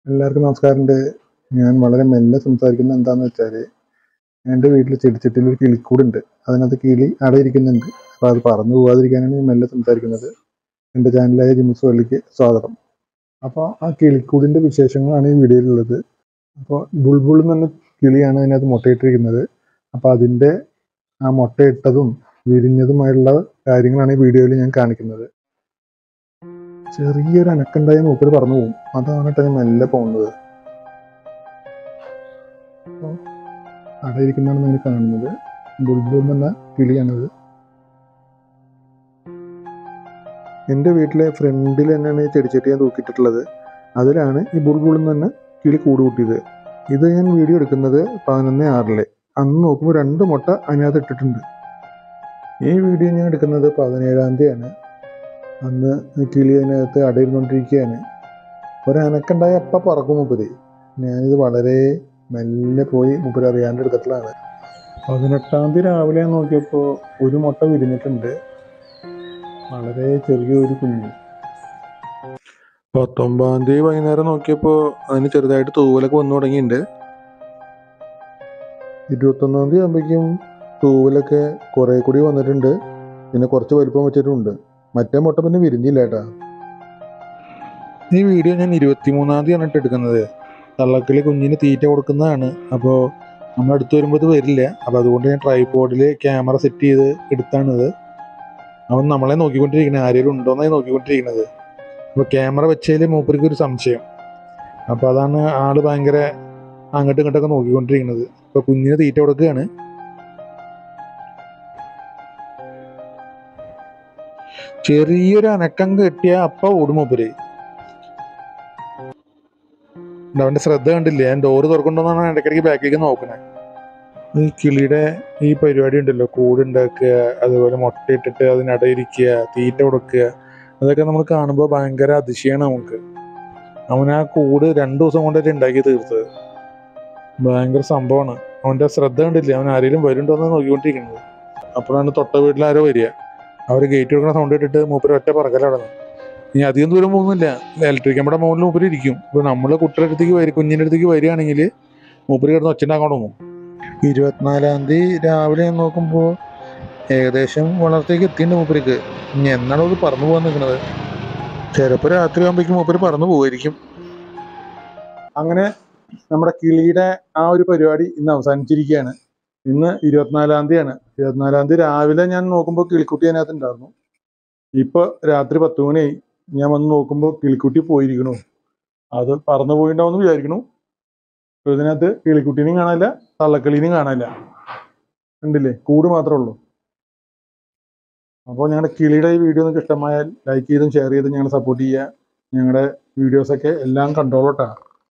എല്ലാവർക്കും നമസ്കാരമുണ്ട് ഞാൻ വളരെ മെല്ലെ സംസാരിക്കുന്നത് എന്താണെന്ന് വെച്ചാൽ എൻ്റെ വീട്ടിൽ ചെടിച്ചട്ടിയിൽ ഒരു കിളിക്കൂടുണ്ട് അതിനകത്ത് കിളി അടയിരിക്കുന്നുണ്ട് അപ്പോൾ അത് പറന്നു പോകാതിരിക്കാനാണ് ഞാൻ മെല്ലെ സംസാരിക്കുന്നത് എൻ്റെ ചാനലായ ജിംസ് വേൾഡിലേക്ക് സ്വാഗതം അപ്പോൾ ആ കിളിക്കൂടിൻ്റെ വിശേഷങ്ങളാണ് ഈ വീഡിയോയിലുള്ളത് അപ്പോൾ ബുൾബുൾ എന്ന് പറഞ്ഞ കിളിയാണ് അതിനകത്ത് മുട്ടയിട്ടിരിക്കുന്നത് അപ്പോൾ അതിൻ്റെ ആ മുട്ടയിട്ടതും വിരിഞ്ഞതുമായുള്ള കാര്യങ്ങളാണ് ഈ വീഡിയോയിൽ ഞാൻ കാണിക്കുന്നത് ചെറിയൊരു അനക്കുണ്ടായ മൂപ്പര് പറന്നു പോകും അതാണ് കേട്ടോ ഞാൻ മെല്ലെ പോകുന്നത് അപ്പോൾ അവിടെ ഇരിക്കുന്നതാണ് നിങ്ങൾ കാണുന്നത് ബുൾബുൾ എന്ന കിളിയാണത് എൻ്റെ വീട്ടിലെ ഫ്രണ്ടിൽ തന്നെയാണ് ഈ ചെടിച്ചട്ടി ഞാൻ തൂക്കിയിട്ടുള്ളത് അതിലാണ് ഈ ബുൾബുൾ എന്ന് തന്നെ കിളി കൂട് കൂട്ടിയത് ഇത് ഞാൻ വീഡിയോ എടുക്കുന്നത് പതിനൊന്ന് ആറിലെ അന്ന് നോക്കുമ്പോൾ രണ്ട് മുട്ട അതിനകത്ത് ഇട്ടിട്ടുണ്ട് ഈ വീഡിയോ ഞാൻ എടുക്കുന്നത് പതിനേഴാം തീയതിയാണ് അന്ന് കിളി അതിനകത്ത് അടയിരുന്നുകൊണ്ടിരിക്കുകയാണ് ഒരനക്കുണ്ടായ അപ്പം പറക്കും മുപ്പര് ഞാനിത് വളരെ മെല്ലെ പോയി മുപ്പര് അറിയാണ്ട് എടുത്തിട്ടുള്ളതാണ് പതിനെട്ടാം തീയതി രാവിലെ ഞാൻ നോക്കിയപ്പോൾ ഒരു മുട്ട വിരിഞ്ഞിട്ടുണ്ട് വളരെ ചെറിയൊരു കുഞ്ഞ് പത്തൊമ്പതാം തീയതി വൈകുന്നേരം നോക്കിയപ്പോൾ അതിന് ചെറുതായിട്ട് തൂവലൊക്കെ വന്നു തുടങ്ങിയിട്ടുണ്ട് ഇരുപത്തൊന്നാം തീയതി ആകുമ്പോഴേക്കും തൂവലൊക്കെ കുറേ കൂടി വന്നിട്ടുണ്ട് പിന്നെ കുറച്ച് വലിപ്പം വെച്ചിട്ടുണ്ട് മറ്റേ മുട്ട പിന്നെ വിരിഞ്ഞില്ല ഏട്ടാ ഈ വീഡിയോ ഞാൻ ഇരുപത്തിമൂന്നാം തീയതിയാണ് ഇട്ട് എടുക്കുന്നത് തള്ളക്കിളി കുഞ്ഞിന് തീറ്റ കൊടുക്കുന്നതാണ് അപ്പോൾ നമ്മൾ അടുത്ത് വരുമ്പോൾ ഇത് വരില്ല അപ്പോൾ അതുകൊണ്ട് ഞാൻ ട്രൈപോഡിൽ ക്യാമറ സെറ്റ് ചെയ്ത് എടുത്താണിത് അവൻ നമ്മളെ നോക്കിക്കൊണ്ടിരിക്കുന്നത് ആരെങ്കിലും ഉണ്ടോന്നായി നോക്കിക്കൊണ്ടിരിക്കുന്നത് അപ്പോൾ ക്യാമറ വെച്ചതിൽ മൂപ്പർക്ക് ഒരു സംശയം അപ്പോൾ അതാണ് ആള് ഭയങ്കര അങ്ങോട്ടും ഇങ്ങോട്ടൊക്കെ നോക്കിക്കൊണ്ടിരിക്കുന്നത് ഇപ്പോൾ കുഞ്ഞിന് തീറ്റ കൊടുക്കുകയാണ് ചെറിയൊരു അനക്കം കെട്ടിയ അപ്പ ഓടും മൂപ്പര് അവന്റെ ശ്രദ്ധ കണ്ടില്ല ഞാൻ ഡോറ് തുറക്കണ്ടോന്നാണ് ഇടയ്ക്കിടയ്ക്ക് ബാക്കിലേക്ക് നോക്കണേ ഈ കിളിയുടെ ഈ പരിപാടി ഉണ്ടല്ലോ കൂടുണ്ടാക്കുക അതുപോലെ മുട്ടയിട്ടിട്ട് അതിനടയിരിക്കുക തീറ്റ കൊടുക്കുക അതൊക്കെ നമ്മൾ കാണുമ്പോൾ ഭയങ്കര അതിശയമാണ് നമുക്ക് അവൻ ആ കൂട് രണ്ടു ദിവസം കൊണ്ടല്ലേ ഉണ്ടാക്കി തീർത്തത് ഭയങ്കര സംഭവമാണ് അവന്റെ ശ്രദ്ധ കണ്ടില്ല അവൻ ആരെങ്കിലും വരുന്നുണ്ടോന്ന് നോക്കിക്കൊണ്ടിരിക്കുന്നത് അപ്പോഴാണ് തൊട്ട വീട്ടിൽ ആരോ വരിക അവർ ഗേറ്റ് കൊടുക്കുന്ന സൗണ്ട് ഇട്ടിട്ട് മൂപ്പര് ഒറ്റ പറക്കലടന്നു ഇനി അധികം ദൂരം പോകുന്നില്ല ഇലക്ട്രിക് നമ്മുടെ മുകളിൽ മൂപ്പര് ഇരിക്കും ഇപ്പോൾ നമ്മൾ കുട്ടിയുടെ അടുത്തേക്ക് വരും കുഞ്ഞിൻ്റെ അടുത്തേക്ക് വരികയാണെങ്കിൽ മൂപ്പര് കിടന്ന് ഒച്ചുണ്ടാക്കാൻ തുടങ്ങും ഇരുപത്തിനാലാം തീയതി രാവിലെ ഞാൻ നോക്കുമ്പോൾ ഏകദേശം വളർത്തേക്ക് എത്തിയിട്ടുണ്ട് മൂപ്പർക്ക് ഇനി എന്നാണ് അത് പറന്നു പോകാൻ നിൽക്കുന്നത് ചിലപ്പോൾ രാത്രി ആകുമ്പോഴേക്കും മൂപ്പര് പറന്നു പോവായിരിക്കും അങ്ങനെ നമ്മുടെ കിളിയുടെ ആ ഒരു പരിപാടി ഇന്ന് അവസാനിച്ചിരിക്കുകയാണ് ഇന്ന് ഇരുപത്തിനാലാം തീയതിയാണ് ഇരുപത്തിനാലാം തീയതി രാവിലെ ഞാൻ നോക്കുമ്പോൾ കിളിക്കുട്ടി അതിനകത്ത് ഉണ്ടായിരുന്നു ഇപ്പൊ രാത്രി പത്ത് മണിയായി ഞാൻ വന്ന് നോക്കുമ്പോൾ കിളിക്കുട്ടി പോയിരിക്കണു അത് പറന്നു പോയിണ്ടാവും വിചാരിക്കണു ഇപ്പൊ ഇതിനകത്ത് കിളിക്കുട്ടീനെയും കാണാനില്ല തള്ളക്കിളീനെയും കാണാനില്ല ഉണ്ടില്ലേ കൂട് മാത്രമേ ഉള്ളൂ അപ്പോൾ ഞങ്ങളുടെ കിളിയുടെ ഈ വീഡിയോ നിങ്ങൾക്ക് ഇഷ്ടമായാൽ ലൈക്ക് ചെയ്തും ഷെയർ ചെയ്തും ഞങ്ങളെ സപ്പോർട്ട് ചെയ്യുക ഞങ്ങളുടെ വീഡിയോസൊക്കെ എല്ലാം കണ്ടോളൂട്ടാ